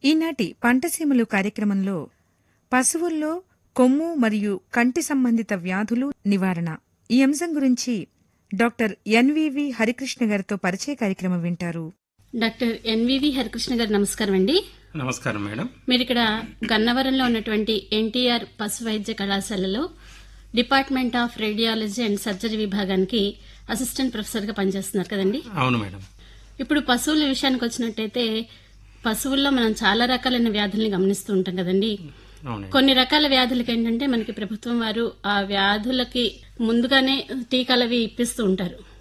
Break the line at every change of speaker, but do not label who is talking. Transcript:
ఈనాటి పంటసీమలు కార్యక్రమంలో పశువుల్లో కొమ్ము మరియు కంటి సంబంధిత వ్యాధులు నివారణ ఈ అంశం గురించి డాక్టర్ ఎన్వివి హరికృష్ణ గారితో పరిచయ కార్యక్రమం వింటారు
డాక్టర్ ఎన్వివి హరికృష్ణ గారు నమస్కారం అండి
నమస్కారం మేడం
మీరు ఇక్కడ గన్నవరంలో ఉన్నటువంటి ఎన్టీఆర్ పశు వైద్య కళాశాలలో department of radiology and surgery విభాగానికి అసిస్టెంట్ ప్రొఫెసర్ గా పనిచేస్తున్నారు కదండి
అవును మేడం
ఇప్పుడు పశువుల విషయానికి వచ్చినట్టయితే పశువుల్లో మనం చాలా రకాలైన వ్యాధుల్ని గమనిస్తూ ఉంటాం కదండి
అవును
కొన్ని రకాల వ్యాధులకి ఏంటంటే మనకి ప్రభుత్వం వారు ఆ వ్యాధులకి ముందుగానే టీకాలవి ఇప్పిస్తూ ఉంటారు